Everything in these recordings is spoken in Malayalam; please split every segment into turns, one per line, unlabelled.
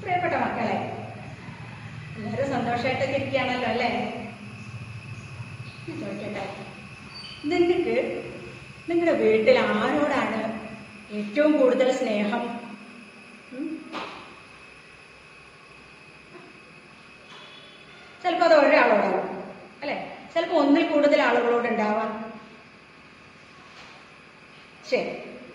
പ്രിയപ്പെട്ട മക്കളെ എല്ലാവരും സന്തോഷമായിട്ടൊക്കെ ഇരിക്കുകയാണല്ലോ അല്ലേ ഞാൻ ചോദിക്കട്ടെ നിങ്ങൾക്ക് നിങ്ങളുടെ വീട്ടിൽ ആരോടാണ് ഏറ്റവും കൂടുതൽ സ്നേഹം ഉം? ചിലപ്പോൾ അത് ഒരാളോടാവും അല്ലെ ചിലപ്പോൾ ഒന്നിൽ കൂടുതൽ ആളുകളോട് ഉണ്ടാവാം ശരി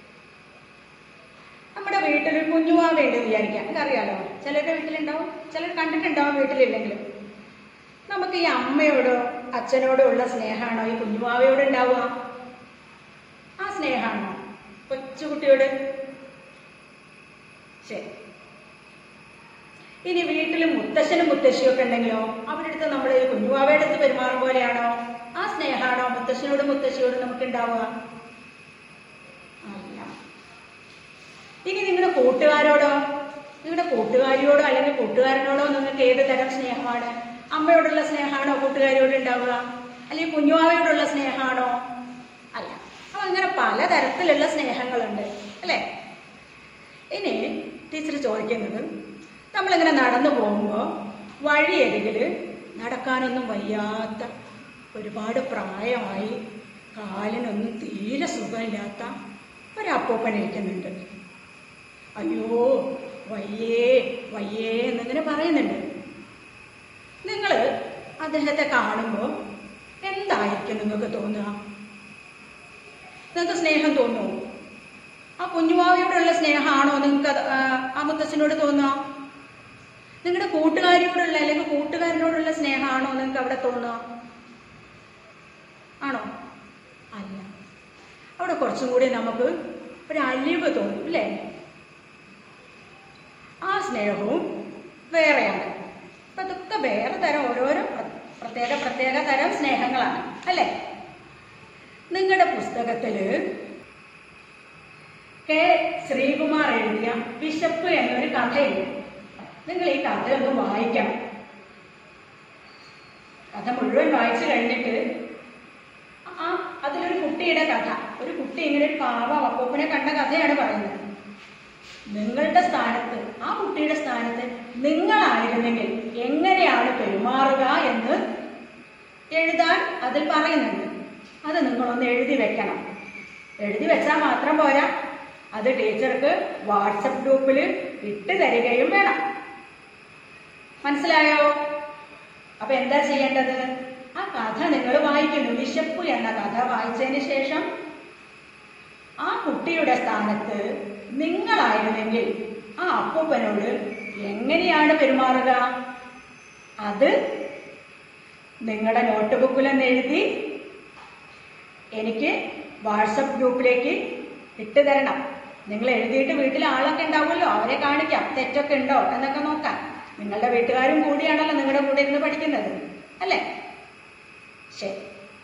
നമ്മുടെ വീട്ടിൽ ഒരു കുഞ്ഞുവാവേണ്ട് വിചാരിക്കാം എനിക്കറിയാലോ ചിലരുടെ വീട്ടിലുണ്ടാവും ചിലർ കണ്ടിട്ടുണ്ടാവും വീട്ടിലില്ലെങ്കിലും നമുക്ക് ഈ അമ്മയോടോ അച്ഛനോടോ ഉള്ള സ്നേഹമാണോ ഈ കുഞ്ഞുവാവയോട് ഉണ്ടാവുക ആ സ്നേഹമാണോ കൊച്ചുകുട്ടിയോട് ശരി ഇനി വീട്ടിൽ മുത്തശ്ശനും മുത്തശ്ശിയും ഒക്കെ ഉണ്ടെങ്കിലോ അവരുടെ അടുത്ത് നമ്മൾ ഈ കുഞ്ഞുവാവയുടെ അടുത്ത് പെരുമാറും പോലെയാണോ ആ സ്നേഹമാണോ മുത്തശ്ശനോടും മുത്തശ്ശിയോടും നമുക്ക് ഉണ്ടാവുക അല്ല ഇനി നിങ്ങളുടെ കൂട്ടുകാരോടോ നിങ്ങളുടെ കൂട്ടുകാരിയോടോ അല്ലെങ്കിൽ കൂട്ടുകാരനോടോ നിങ്ങൾക്ക് ഏത് തരം സ്നേഹമാണ് അമ്മയോടുള്ള സ്നേഹമാണോ കൂട്ടുകാരിയോട് ഉണ്ടാവുക അല്ലെങ്കിൽ കുഞ്ഞുവാവയോടുള്ള സ്നേഹമാണോ അല്ല അപ്പൊ അങ്ങനെ പലതരത്തിലുള്ള സ്നേഹങ്ങളുണ്ട് അല്ലേ ഇനി ടീച്ചർ ചോദിക്കുന്നത് നമ്മളിങ്ങനെ നടന്നു പോകുമ്പോൾ വഴിയരികിൽ നടക്കാനൊന്നും വയ്യാത്ത ഒരുപാട് പ്രായമായി കാലിനൊന്നും തീരെ സുഖമില്ലാത്ത ഒരപ്പൂപ്പൻ ഇരിക്കുന്നുണ്ട് അയ്യോ വയ്യേ വയ്യേ എന്നിങ്ങനെ പറയുന്നുണ്ട് നിങ്ങൾ അദ്ദേഹത്തെ കാണുമ്പോൾ എന്തായിരിക്കും നിങ്ങൾക്ക് തോന്നുക നിങ്ങൾക്ക് സ്നേഹം തോന്നുമോ ആ കുഞ്ഞുമാവിയോടുള്ള സ്നേഹമാണോ നിങ്ങൾക്ക് അത്, ആ, ആ മുത്തച്ഛനോട് തോന്നുക നിങ്ങളുടെ കൂട്ടുകാരിയോടുള്ള അല്ലെങ്കിൽ കൂട്ടുകാരനോടുള്ള സ്നേഹമാണോ നിങ്ങൾക്ക് അവിടെ തോന്നുക ആണോ അല്ല അവിടെ കുറച്ചും കൂടി നമുക്ക് ഒരു അലിവ് തോന്നും അല്ലേ ആ സ്നേഹവും വേറെയാണ് അപ്പൊ ഇതൊക്കെ വേറെ തരം ഓരോരോ പ്ര- പ്രത്യേക പ്രത്യേക തരം സ്നേഹങ്ങളാണ് അല്ലേ നിങ്ങളുടെ പുസ്തകത്തില് കെ ശ്രീകുമാർ എഴുതിയ വിശപ്പ് എന്നൊരു കഥയുണ്ട് നിങ്ങൾ ഈ കഥയൊന്ന് വായിക്കണം കഥ മുഴുവൻ വായിച്ചു കഴിഞ്ഞിട്ട് ആ അതിലൊരു കുട്ടിയുടെ കഥ ഒരു കുട്ടി ഇങ്ങനെ ഒരു പാവ അപ്പൂപ്പനെ കണ്ട കഥയാണ് പറയുന്നത് നിങ്ങളുടെ സ്ഥാനത്ത് ആ കുട്ടിയുടെ സ്ഥാനത്ത് നിങ്ങളായിരുന്നെങ്കിൽ എങ്ങനെയാണ് പെരുമാറുക എന്ന് എഴുതാൻ അതിൽ പറയുന്നുണ്ട് അത് നിങ്ങളൊന്ന് എഴുതി വെക്കണം എഴുതി വെച്ചാൽ മാത്രം പോരാ അത് ടീച്ചർക്ക് വാട്സപ്പ് ഗ്രൂപ്പിൽ ഇട്ട് തരികയും വേണം മനസ്സിലായോ അപ്പൊ എന്താ ചെയ്യേണ്ടത് ആ കഥ നിങ്ങൾ വായിക്കുന്നു വിശപ്പ് എന്ന കഥ വായിച്ചതിന് ശേഷം ആ കുട്ടിയുടെ സ്ഥാനത്ത് നിങ്ങളായിരുന്നെങ്കിൽ ആ അപ്പൂപ്പനോട് എങ്ങനെയാണ് പെരുമാറുക അത് നിങ്ങളുടെ നോട്ട് ബുക്കിലൊന്ന് എഴുതി എനിക്ക് വാട്സപ്പ് ഗ്രൂപ്പിലേക്ക് ഇട്ട് തരണം നിങ്ങൾ എഴുതിയിട്ട് വീട്ടിൽ ആളൊക്കെ ഉണ്ടാവുമല്ലോ അവരെ കാണിക്കാം തെറ്റൊക്കെ ഉണ്ടോ എന്നൊക്കെ നോക്കാം നിങ്ങളുടെ വീട്ടുകാരും കൂടിയാണല്ലോ നിങ്ങളുടെ കൂടെ ഇരുന്ന് പഠിക്കുന്നത് അല്ലേ ശരി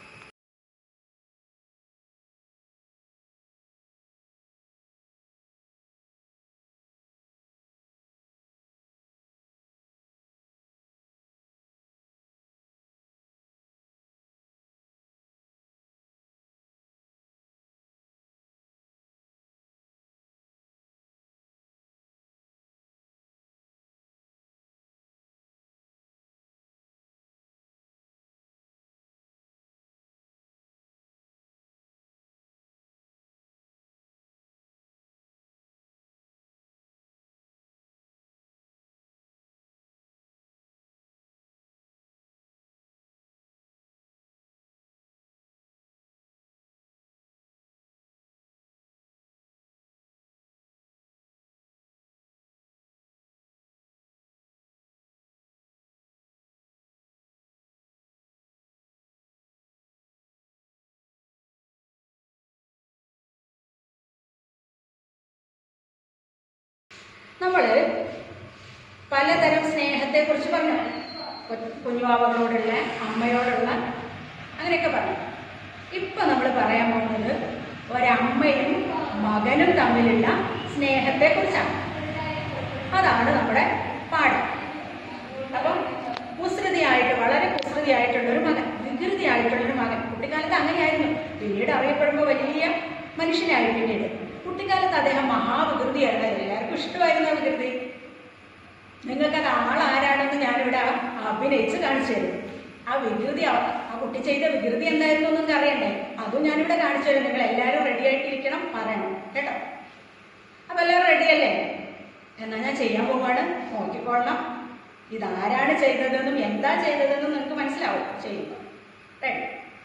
നമ്മൾ പലതരം സ്നേഹത്തെ കുറിച്ച് പറഞ്ഞു കു- കുഞ്ഞുവാവകളോടുള്ള അമ്മയോടുള്ള അങ്ങനെയൊക്കെ പറഞ്ഞു ഇപ്പൊ നമ്മൾ പറയാൻ പോകുന്നത് ഒരമ്മയും മകനും തമ്മിലുള്ള സ്നേഹത്തെ കുറിച്ചാണ് അതാണ് നമ്മുടെ പാഠം അപ്പം കുസൃതിയായിട്ട് വളരെ കുസൃതിയായിട്ടുള്ള ഒരു മകൻ വികൃതിയായിട്ടുള്ള ഒരു മകൻ കുട്ടിക്കാലത്ത് അങ്ങനെയായിരുന്നു പിന്നീട് അറിയപ്പെടുമ്പോൾ വലിയ മനുഷ്യനായി പിന്നീട് കുട്ടിക്കാലത്ത് അദ്ദേഹം മഹാവികൃതിയായിരുന്നു എല്ലാവർക്കും ഇഷ്ടമായിരുന്നു ആ വികൃതി നിങ്ങൾക്കത് ആളാരാണെന്ന് ഞാനിവിടെ അഭിനയിച്ച് കാണിച്ചു തരും ആ വികൃതി ആ ആ കുട്ടി ചെയ്ത വികൃതി എന്തായിരുന്നു എന്ന് അറിയണ്ടേ അതും ഞാനിവിടെ കാണിച്ചു തരും നിങ്ങൾ എല്ലാവരും റെഡി ആയിട്ടിരിക്കണം പറയണം കേട്ടോ അപ്പൊ എല്ലാവരും റെഡിയല്ലേ എന്നാ ഞാൻ ചെയ്യാൻ പോവാണ് നോക്കിക്കൊള്ളണം ഇതാരാണ് ചെയ്തതെന്നും എന്താ ചെയ്തതെന്നും നിങ്ങൾക്ക് മനസ്സിലാവും ചെയ്യുക റെഡി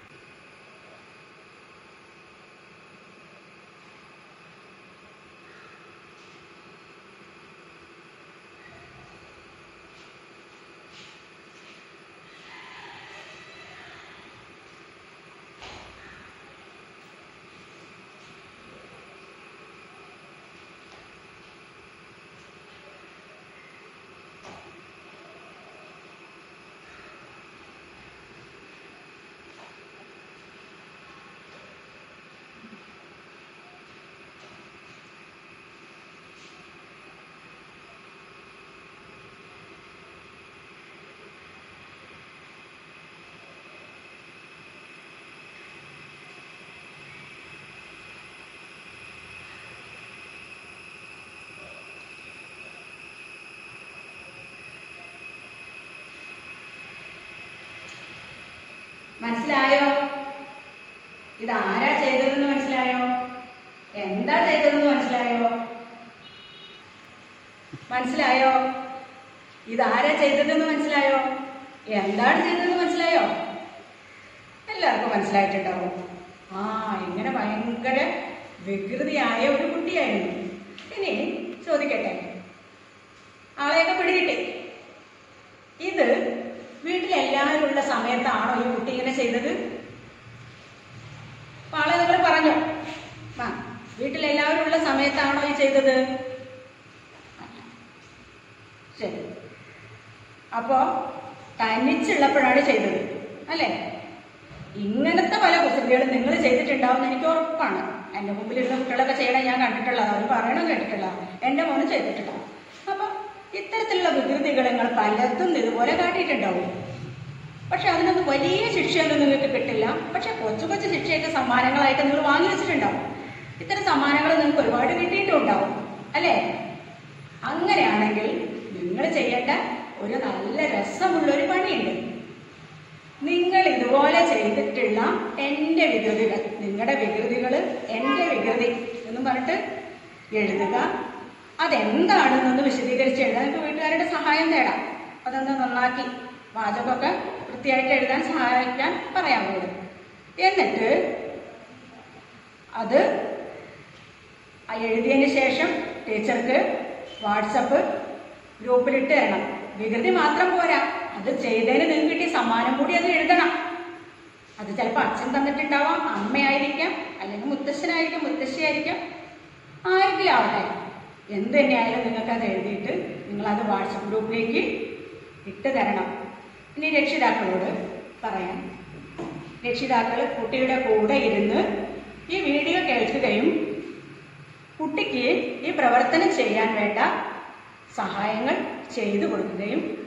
മനസ്സിലായോ ഇതാരാ ചെയ്തതെന്ന് മനസ്സിലായോ എന്താ ചെയ്തതെന്ന് മനസ്സിലായോ മനസ്സിലായോ ഇതാരാ ചെയ്തതെന്ന് മനസ്സിലായോ എന്താണ് ചെയ്തതെന്ന് മനസ്സിലായോ എല്ലാവർക്കും മനസ്സിലായിട്ടുണ്ടാവും ആ ഇങ്ങനെ ഭയങ്കര വികൃതിയായ ഒരു കുട്ടിയായിരുന്നു ഇനി ചോദിക്കട്ടെ ആളെയൊക്കെ പിടികിട്ടി ഇത് വീട്ടിലെല്ലാവരും ഉള്ള സമയത്താണോ ഈ കുട്ടി ഇങ്ങനെ ചെയ്തത് അപ്പൊ ആളെ നിങ്ങൾ പറഞ്ഞു ആ വീട്ടിലെല്ലാവരും ഉള്ള സമയത്താണോ ഈ ചെയ്തത് ശരി അപ്പോ തനിച്ചുള്ളപ്പോഴാണ് ചെയ്തത് അല്ലേ ഇങ്ങനത്തെ പല കുസൃതികളും നിങ്ങൾ ചെയ്തിട്ടുണ്ടാവും എനിക്ക് ഉറപ്പാണ് എൻ്റെ മുമ്പിലിരുന്ന കുട്ടികളൊക്കെ ചെയ്യണം ഞാൻ കണ്ടിട്ടുള്ളത് അവർ പറയണം കേട്ടിട്ടുള്ള എൻ്റെ മോനും ചെയ്തിട്ടുണ്ടാവും അപ്പൊ ഇത്തരത്തിലുള്ള വികൃതികൾ നിങ്ങൾ പലതും ഇതുപോലെ കാട്ടിയിട്ടുണ്ടാവും പക്ഷെ അതിനൊന്നും വലിയ ശിക്ഷയൊന്നും നിങ്ങൾക്ക് കിട്ടില്ല പക്ഷെ കൊച്ചു കൊച്ചു ശിക്ഷയൊക്കെ സമ്മാനങ്ങളായിട്ട് നിങ്ങൾ വാങ്ങി വെച്ചിട്ടുണ്ടാവും ഇത്തരം സമ്മാനങ്ങൾ നിങ്ങൾക്ക് ഒരുപാട് കിട്ടിയിട്ടുണ്ടാവും അല്ലേ അങ്ങനെയാണെങ്കിൽ നിങ്ങൾ ചെയ്യേണ്ട ഒരു നല്ല രസമുള്ള ഒരു പണിയുണ്ട് നിങ്ങൾ ഇതുപോലെ ചെയ്തിട്ടുള്ള എൻ്റെ വികൃതികൾ നിങ്ങളുടെ വികൃതികൾ എൻ്റെ വികൃതി എന്നും പറഞ്ഞിട്ട് എഴുതുക അതെന്താണെന്നൊന്ന് വിശദീകരിച്ച് എഴുതാൻ നിങ്ങൾക്ക് വീട്ടുകാരുടെ സഹായം തേടാം അതൊന്ന് നന്നാക്കി വാചകമൊക്കെ വൃത്തിയായിട്ട് എഴുതാൻ സഹായിക്കാൻ പറയാൻ പോകും എന്നിട്ട് അത് ആ എഴുതിയതിന് ശേഷം ടീച്ചർക്ക് വാട്സപ്പ് ഗ്രൂപ്പിലിട്ട് തരണം വികൃതി മാത്രം പോരാ അത് ചെയ്തതിന് നിങ്ങൾക്ക് കിട്ടിയ സമ്മാനം കൂടി അത് എഴുതണം അത് ചിലപ്പോൾ അച്ഛൻ തന്നിട്ടുണ്ടാവാം അമ്മയായിരിക്കാം അല്ലെങ്കിൽ മുത്തശ്ശനായിരിക്കാം മുത്തശ്ശിയായിരിക്കാം ആരെങ്കിലും ആവട്ടെ എന്ത് തന്നെയായാലും നിങ്ങൾക്ക് അത് എഴുതിയിട്ട് നിങ്ങളത് വാട്സപ്പ് ഗ്രൂപ്പിലേക്ക് ഇട്ട് തരണം ഇനി രക്ഷിതാക്കളോട് പറയാം രക്ഷിതാക്കൾ കുട്ടിയുടെ കൂടെ ഇരുന്ന് ഈ വീഡിയോ കേൾക്കുകയും കുട്ടിക്ക് ഈ പ്രവർത്തനം ചെയ്യാൻ വേണ്ട സഹായങ്ങൾ ചെയ്തു കൊടുക്കുകയും